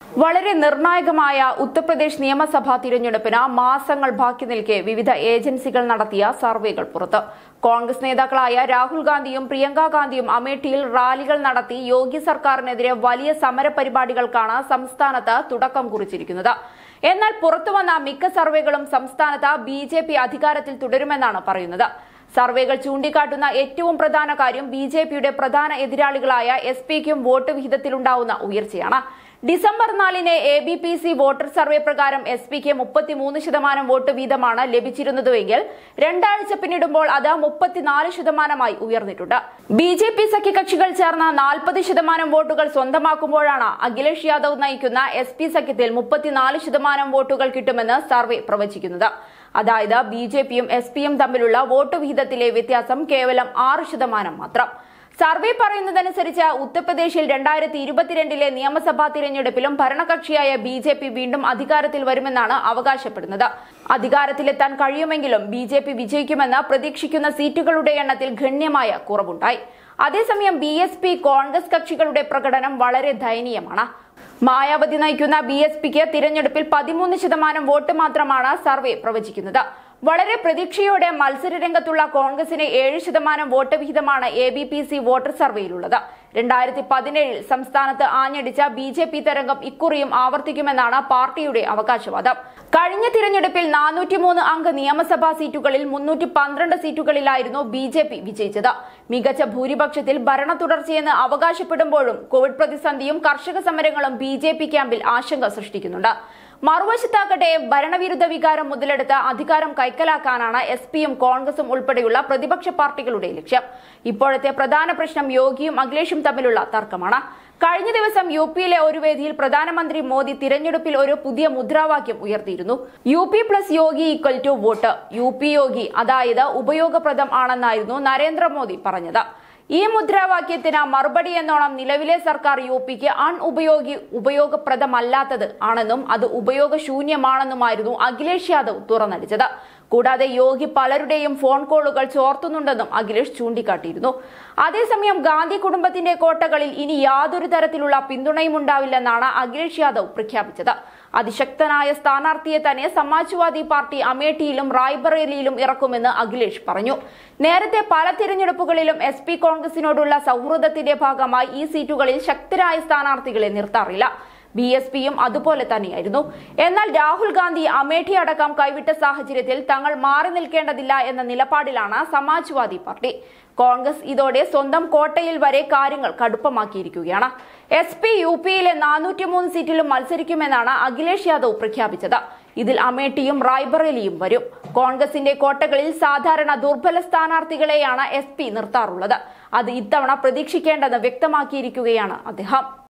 വളരെ നിർണായകമായ ഉത്തർപ്രദേശ് നിയമസഭാ തിരഞ്ഞെടുപ്പിന് മാസങ്ങൾ ബാക്കി നിൽക്കെ വിവിധ ഏജൻസികൾ നടത്തിയ സർവേകൾ പുറത്ത് കോൺഗ്രസ് നേതാക്കളായ രാഹുൽ ഗാന്ധിയും പ്രിയങ്ക ഗാന്ധിയും അമേഠിയിൽ റാലികൾ നടത്തി യോഗി സർക്കാരിനെതിരെ വലിയ സമരപരിപാടികൾക്കാണ് സംസ്ഥാനത്ത് തുടക്കം കുറിച്ചിരിക്കുന്നത് എന്നാൽ പുറത്തുവന്ന മിക്ക സർവേകളും സംസ്ഥാനത്ത് ബി ജെ പി അധികാരത്തിൽ തുടരുമെന്നാണ് പറയുന്നത് സർവേകൾ ചൂണ്ടിക്കാട്ടുന്ന ഏറ്റവും പ്രധാന കാര്യം ബി ജെ പിയുടെ പ്രധാന എതിരാളികളായ എസ് പിക്കും വോട്ട് വിഹിതത്തിലുണ്ടാവുന്ന ഉയർച്ചയാണ് ഡിസംബർ നാലിന് A B P C voter survey പ്രകാരം എസ് പിക്ക് മുപ്പത്തിമൂന്ന് ശതമാനം വോട്ട് വീതമാണ് ലഭിച്ചിരുന്നതെങ്കിൽ രണ്ടാഴ്ച പിന്നിടുമ്പോൾ അത് മുപ്പത്തിനാല് ശതമാനമായി ഉയർന്നിട്ടുണ്ട് ബി ജെ പി സഖ്യകക്ഷികൾ ചേർന്ന നാൽപ്പത് ശതമാനം വോട്ടുകൾ സ്വന്തമാക്കുമ്പോഴാണ് അഖിലേഷ് യാദവ് നയിക്കുന്ന എസ് പി സഖ്യത്തിൽ മുപ്പത്തിനാല് ശതമാനം വോട്ടുകൾ കിട്ടുമെന്ന് സർവേ പ്രവചിക്കുന്നത് അതായത് ബി ജെ പിയും എസ് പിയും തമ്മിലുള്ള വോട്ട് വിഹിതത്തിലെ വ്യത്യാസം കേവലം ആറ് ശതമാനം മാത്രം സർവേ പറയുന്നതനുസരിച്ച് ഉത്തർപ്രദേശിൽ രണ്ടായിരത്തി ഇരുപത്തിരണ്ടിലെ നിയമസഭാ തിരഞ്ഞെടുപ്പിലും ഭരണകക്ഷിയായ ബി ജെ പി വീണ്ടും അധികാരത്തിൽ വരുമെന്നാണ് അവകാശപ്പെടുന്നത് അധികാരത്തിലെത്താൻ കഴിയുമെങ്കിലും ബി ജെ പി വിജയിക്കുമെന്ന് പ്രതീക്ഷിക്കുന്ന സീറ്റുകളുടെ എണ്ണത്തിൽ ഗണ്യമായ കുറവുണ്ടായി അതേസമയം ബി എസ് പി കോൺഗ്രസ് കക്ഷികളുടെ പ്രകടനം വളരെ ദയനീയമാണ് മായാവതി നയിക്കുന്ന ബി എസ് പിക്ക് തിരഞ്ഞെടുപ്പിൽ പതിമൂന്ന് ശതമാനം വോട്ട് മാത്രമാണ് സർവേ പ്രവചിക്കുന്നത് വളരെ പ്രതീക്ഷയോടെ മത്സര രംഗത്തുള്ള കോൺഗ്രസിന് ഏഴ് ശതമാനം വോട്ട് വിഹിതമാണ് A B P C voter സർവേയിലുള്ളത് രണ്ടായിരത്തി പതിനേഴിൽ സംസ്ഥാനത്ത് ആഞ്ഞടിച്ച ബി ജെ പി തരംഗം ഇക്കുറിയും ആവർത്തിക്കുമെന്നാണ് പാർട്ടിയുടെ അവകാശവാദം കഴിഞ്ഞ തിരഞ്ഞെടുപ്പിൽ നാനൂറ്റിമൂന്ന് അംഗ നിയമസഭാ സീറ്റുകളിൽ മുന്നൂറ്റി പന്ത്രണ്ട് സീറ്റുകളിലായിരുന്നു ബി ജെ പി വിജയിച്ചത് മികച്ച ഭൂരിപക്ഷത്തിൽ ഭരണ തുടർച്ചയെന്ന് അവകാശപ്പെടുമ്പോഴും കോവിഡ് പ്രതിസന്ധിയും കർഷക സമരങ്ങളും ബി ജെ പി ക്യാമ്പിൽ ആശങ്ക സൃഷ്ടിക്കുന്നുണ്ട് മറുവശത്താകട്ടെ ഭരണവിരുദ്ധ വികാരം മുതലെടുത്ത് അധികാരം കൈക്കലാക്കാനാണ് എസ് പിയും കോൺഗ്രസും ഉൾപ്പെടെയുള്ള പ്രതിപക്ഷ പാർട്ടികളുടെ ലക്ഷ്യം ഇപ്പോഴത്തെ പ്രധാന പ്രശ്നം യോഗിയും അഖിലേഷും തമ്മിലുള്ള തർക്കമാണ് കഴിഞ്ഞ ദിവസം യു പിയിലെ ഒരു വേദിയിൽ പ്രധാനമന്ത്രി മോദി തിരഞ്ഞെടുപ്പിൽ ഒരു പുതിയ മുദ്രാവാക്യം ഉയർത്തിയിരുന്നു U P plus Yogi equal to vote U P Yogi അതായത് ഉപയോഗപ്രദം ആണെന്നായിരുന്നു നരേന്ദ്രമോദി പറഞ്ഞത് ഈ മുദ്രാവാക്യത്തിന് മറുപടി എന്നോണം നിലവിലെ സർക്കാർ യു പിക്ക് അൺഉപയോഗി ഉപയോഗപ്രദമല്ലാത്തത് ആണെന്നും അത് ഉപയോഗശൂന്യമാണെന്നുമായിരുന്നു അഖിലേഷ് യാദവ് തുറന്നടിച്ചത് കൂടാതെ യോഗി പലരുടെയും ഫോൺ കോളുകൾ ചോർത്തുന്നുണ്ടെന്നും അഖിലേഷ് ചൂണ്ടിക്കാട്ടിയിരുന്നു അതേസമയം ഗാന്ധി കുടുംബത്തിന്റെ കോട്ടകളിൽ ഇനി യാതൊരു തരത്തിലുള്ള പിന്തുണയും ഉണ്ടാവില്ലെന്നാണ് അഖിലേഷ് യാദവ് പ്രഖ്യാപിച്ചത് അതിശക്തനായ സ്ഥാനാർത്ഥിയെ തന്നെ സമാജ്വാദി പാർട്ടി അമേഠിയിലും റായ്ബറേലിയിലും ഇറക്കുമെന്ന് അഖിലേഷ് പറഞ്ഞു നേരത്തെ പല തിരഞ്ഞെടുപ്പുകളിലും എസ് പി കോൺഗ്രസിനോടുള്ള സൗഹൃദത്തിന്റെ ഭാഗമായി ഈ സീറ്റുകളിൽ ശക്തരായ സ്ഥാനാർത്ഥികളെ നിർത്താറില്ല ബി എസ് പിയും അതുപോലെ തന്നെയായിരുന്നു എന്നാൽ രാഹുൽ ഗാന്ധി അമേഠി അടക്കം കൈവിട്ട സാഹചര്യത്തിൽ തങ്ങൾ മാറി നിൽക്കേണ്ടതില്ല എന്ന നിലപാടിലാണ് സമാജ്വാദി പാർട്ടി കോൺഗ്രസ് ഇതോടെ സ്വന്തം കോട്ടയിൽ വരെ കാര്യങ്ങൾ കടുപ്പമാക്കിയിരിക്കുകയാണ് എസ് പി യു പിയിലെ നാനൂറ്റിമൂന്ന് സീറ്റിലും മത്സരിക്കുമെന്നാണ് അഖിലേഷ് യാദവ് പ്രഖ്യാപിച്ചത് ഇതിൽ അമേഠിയും റായ്ബറേലിയും വരും കോൺഗ്രസിന്റെ കോട്ടകളിൽ സാധാരണ ദുർബല സ്ഥാനാർത്ഥികളെയാണ് എസ് പി നിർത്താറുള്ളത് അത് ഇത്തവണ പ്രതീക്ഷിക്കേണ്ടെന്ന് വ്യക്തമാക്കിയിരിക്കുകയാണ് അദ്ദേഹം